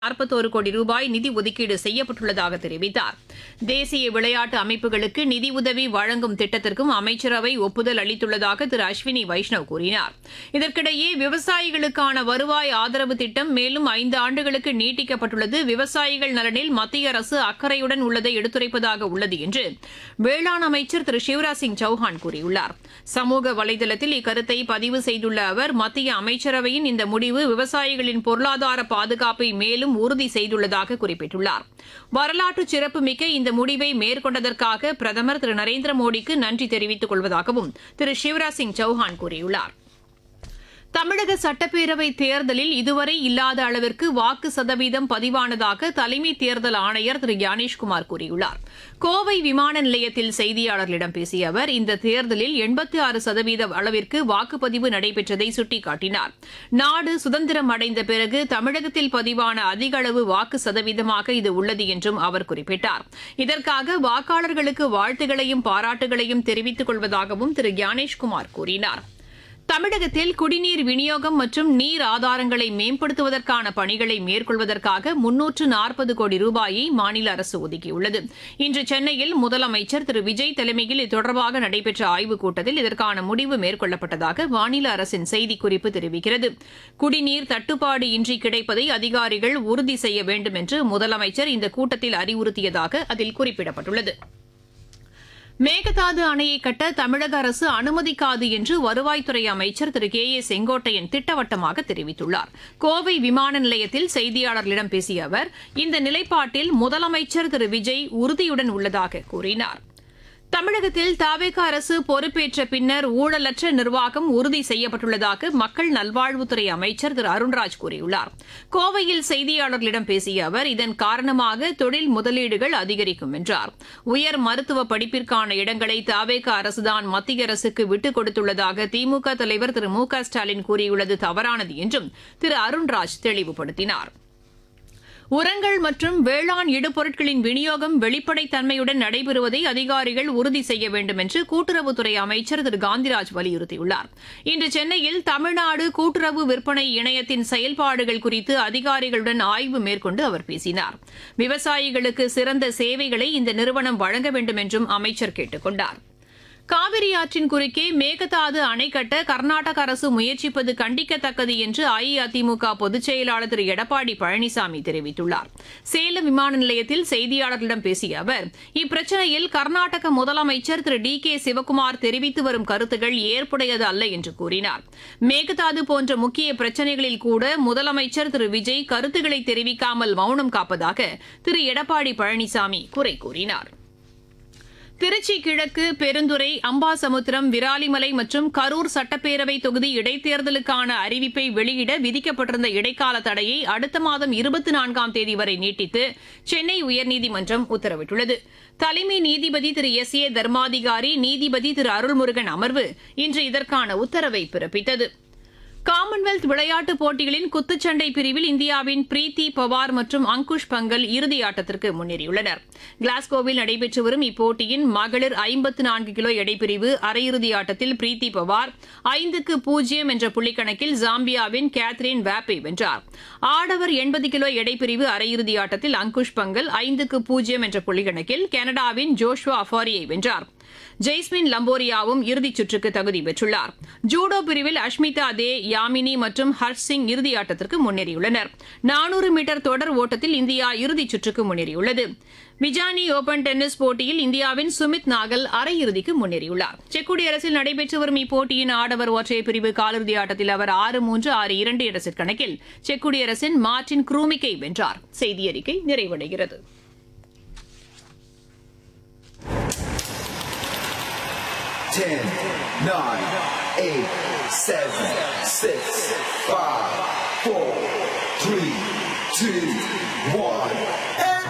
நாற்பத்தோரு கோடி ரூபாய் நிதி ஒதுக்கீடு செய்யப்பட்டுள்ளதாக தெரிவித்தார் தேசிய விளையாட்டு அமைப்புகளுக்கு நிதி உதவி வழங்கும் திட்டத்திற்கும் அமைச்சரவை ஒப்புதல் அளித்துள்ளதாக திரு அஸ்வினி வைஷ்ணவ் கூறினார் இதற்கிடையே விவசாயிகளுக்கான வருவாய் ஆதரவு திட்டம் மேலும் ஐந்து ஆண்டுகளுக்கு நீட்டிக்கப்பட்டுள்ளது விவசாயிகள் நலனில் மத்திய அரசு அக்கறையுடன் உள்ளதை எடுத்துரைப்பதாக உள்ளது என்று வேளாண் அமைச்சர் திரு சிவராஜ் சிங் சௌஹான் கூறியுள்ளார் சமூக வலைதளத்தில் இக்கருத்தை பதிவு செய்துள்ள அவர் மத்திய அமைச்சரவையின் இந்த முடிவு விவசாயிகளின் பொருளாதார பாதுகாப்பை மேலும் உறுதி செய்துள்ளதாக குறிப்பிட்டுள்ளார் வரலாற்று சிறப்புமிக்க இந்த முடிவை மேற்கொண்டதற்காக பிரதமர் திரு நரேந்திர மோடிக்கு நன்றி தெரிவித்துக் கொள்வதாகவும் திரு சிவராஜ் சிங் சௌஹான் கூறியுள்ளார் தமிழக சட்டப்பேரவை தேர்தலில் இதுவரை இல்லாத அளவிற்கு வாக்கு சதவீதம் பதிவானதாக தலைமை தேர்தல் ஆணையர் திரு ஞானேஷ்குமார் கூறியுள்ளார் கோவை விமான நிலையத்தில் செய்தியாளர்களிடம் பேசிய அவர் இந்த தேர்தலில் எண்பத்தி ஆறு சதவீத அளவிற்கு வாக்குப்பதிவு நடைபெற்றதை சுட்டிக்காட்டினார் நாடு சுதந்திரம் அடைந்த பிறகு தமிழகத்தில் பதிவான அதிக அளவு வாக்கு சதவீதமாக இது உள்ளது என்றும் அவர் குறிப்பிட்டார் இதற்காக வாக்காளர்களுக்கு வாழ்த்துகளையும் பாராட்டுகளையும் தெரிவித்துக் கொள்வதாகவும் திரு ஞானேஷ்குமார் கூறினார் தமிழகத்தில் குடிநீர் விநியோகம் மற்றும் நீர் ஆதாரங்களை மேம்படுத்துவதற்கான பணிகளை மேற்கொள்வதற்காக முன்னூற்று நாற்பது கோடி ரூபாயை மாநில அரசு ஒதுக்கியுள்ளது இன்று சென்னையில் முதலமைச்சர் திரு விஜய் தலைமையில் இது தொடர்பாக நடைபெற்ற ஆய்வுக் கூட்டத்தில் இதற்கான முடிவு மேற்கொள்ளப்பட்டதாக மாநில அரசின் செய்திக்குறிப்பு தெரிவிக்கிறது குடிநீர் தட்டுப்பாடு இன்றி கிடைப்பதை அதிகாரிகள் உறுதி செய்ய வேண்டும் என்று முதலமைச்சர் இந்த கூட்டத்தில் அறிவுறுத்தியதாக அதில் குறிப்பிடப்பட்டுள்ளது மேகதாது அணையை கட்ட தமிழக அரசு அனுமதிக்காது என்று வருவாய்த்துறை அமைச்சர் திரு கே ஏ செங்கோட்டையன் திட்டவட்டமாக தெரிவித்துள்ளார் கோவை விமான நிலையத்தில் செய்தியாளர்களிடம் பேசிய அவர் இந்த நிலைப்பாட்டில் முதலமைச்சர் திரு விஜய் உறுதியுடன் உள்ளதாக கூறினார் தமிழகத்தில் தாவேக அரசு பொறுப்பேற்ற பின்னர் ஊழலற்ற நிர்வாகம் உறுதி செய்யப்பட்டுள்ளதாக மக்கள் நல்வாழ்வுத்துறை அமைச்சர் திரு அருண்ராஜ் கூறியுள்ளார் கோவையில் செய்தியாளர்களிடம் பேசிய அவர் இதன் காரணமாக தொழில் முதலீடுகள் அதிகரிக்கும் என்றார் உயர் மருத்துவ படிப்பிற்கான இடங்களை தாவேக அரசுதான் மத்திய அரசுக்கு விட்டுக் கொடுத்துள்ளதாக திமுக தலைவர் திரு மு க ஸ்டாலின் கூறியுள்ளது தவறானது என்றும் திரு அருண்ராஜ் தெளிவுபடுத்தினார் உரங்கள் மற்றும் வேளாண் இடுபொருட்களின் விநியோகம் வெளிப்படைத்தன்மையுடன் நடைபெறுவதை அதிகாரிகள் உறுதி செய்ய வேண்டும் என்று கூட்டுறவுத்துறை அமைச்சர் திரு காந்திராஜ் வலியுறுத்தியுள்ளார் இன்று சென்னையில் தமிழ்நாடு கூட்டுறவு விற்பனை இணையத்தின் செயல்பாடுகள் குறித்து அதிகாரிகளுடன் ஆய்வு மேற்கொண்டு அவர் பேசினார் விவசாயிகளுக்கு சிறந்த சேவைகளை இந்த நிறுவனம் வழங்க வேண்டும் என்றும் அமைச்சர் கேட்டுக் கொண்டார் காவிரி ஆற்றின் குறுக்கே மேகதாது அணை கட்ட கர்நாடக அரசு முயற்சிப்பது கண்டிக்கத்தக்கது என்று அஇஅதிமுக பொதுச் செயலாளர் திரு எடப்பாடி பழனிசாமி தெரிவித்துள்ளார் சேலம் விமான நிலையத்தில் செய்தியாளர்களிடம் பேசிய அவர் இப்பிரச்சினையில் கர்நாடக முதலமைச்சர் திரு டி கே சிவக்குமார் தெரிவித்து வரும் கருத்துகள் ஏற்புடையது அல்ல என்று கூறினார் மேகதாது போன்ற முக்கிய பிரச்சினைகளில் கூட முதலமைச்சர் திரு விஜய் கருத்துக்களை தெரிவிக்காமல் மௌனம் காப்பதாக திரு எடப்பாடி பழனிசாமி குறை கூறினார் திருச்சி கிழக்கு பெருந்துறை அம்பாசமுத்திரம் விராலிமலை மற்றும் கரூர் சட்டப்பேரவை தொகுதி இடைத்தேர்தலுக்கான அறிவிப்பை வெளியிட விதிக்கப்பட்டிருந்த இடைக்கால தடையை அடுத்த மாதம் இருபத்தி நான்காம் தேதி வரை நீட்டித்து சென்னை உயர்நீதிமன்றம் உத்தரவிட்டுள்ளது தலைமை நீதிபதி திரு எஸ் ஏ தர்மாதிகாரி நீதிபதி திரு அருள்முருகன் அமர்வு இன்று இதற்கான உத்தரவை பிறப்பித்தது காமன்வெல்த் விளையாட்டுப் போட்டிகளின் குத்துச்சண்டை பிரிவில் இந்தியாவின் பிரீத்தி பவார் மற்றும் அங்குஷ் பங்கல் இறுதி ஆட்டத்திற்கு முன்னேறியுள்ளனர் கிளாஸ்கோவில் நடைபெற்று வரும் இப்போட்டியின் மகளிர் ஐம்பத்து நான்கு கிலோ எடைப்பிரிவு அரையிறுதி ஆட்டத்தில் பிரீத்தி பவார் ஐந்துக்கு பூஜ்ஜியம் என்ற புள்ளிக்கணக்கில் ஜாம்பியாவின் கேத்ரின் வேப்பை வென்றார் ஆடவர் எண்பது கிலோ எடைப்பிரிவு அரையிறுதி ஆட்டத்தில் அங்குஷ் பங்கல் ஐந்துக்கு பூஜ்ஜியம் என்ற புள்ளிக்கணக்கில் கனடாவின் ஜோஷ்வா அஃபாரியை வென்றார் ஜெய்ஸ்மின் லம்போரியாவும் இறுதிச் சுற்றுக்கு தகுதி பெற்றுள்ளார் ஜூடோ பிரிவில் அஷ்மிதா தே யாமினி மற்றும் ஹர்ஷ் சிங் இறுதி ஆட்டத்திற்கு முன்னேறியுள்ளனர் நானூறு மீட்டர் தொடர் ஓட்டத்தில் இந்தியா இறுதிச் சுற்றுக்கு முன்னேறியுள்ளது விஜானி ஓபன் டென்னிஸ் போட்டியில் இந்தியாவின் சுமித் நாகல் அரையிறுதிக்கு முன்னேறியுள்ளார் செக் குடியரசில் நடைபெற்று வரும் இப்போட்டியின் ஆடவர் ஒற்றையர் பிரிவு காலிறுதி ஆட்டத்தில் அவர் ஆறு மூன்று ஆறு இரண்டு என்ற செட் கணக்கில் செக் குடியரசின் மார்டின் குரூமிக்கை வென்றார் செய்தி அறிக்கை நிறைவடைகிறது Ten, nine, eight, seven, six, five, four, three, two, one.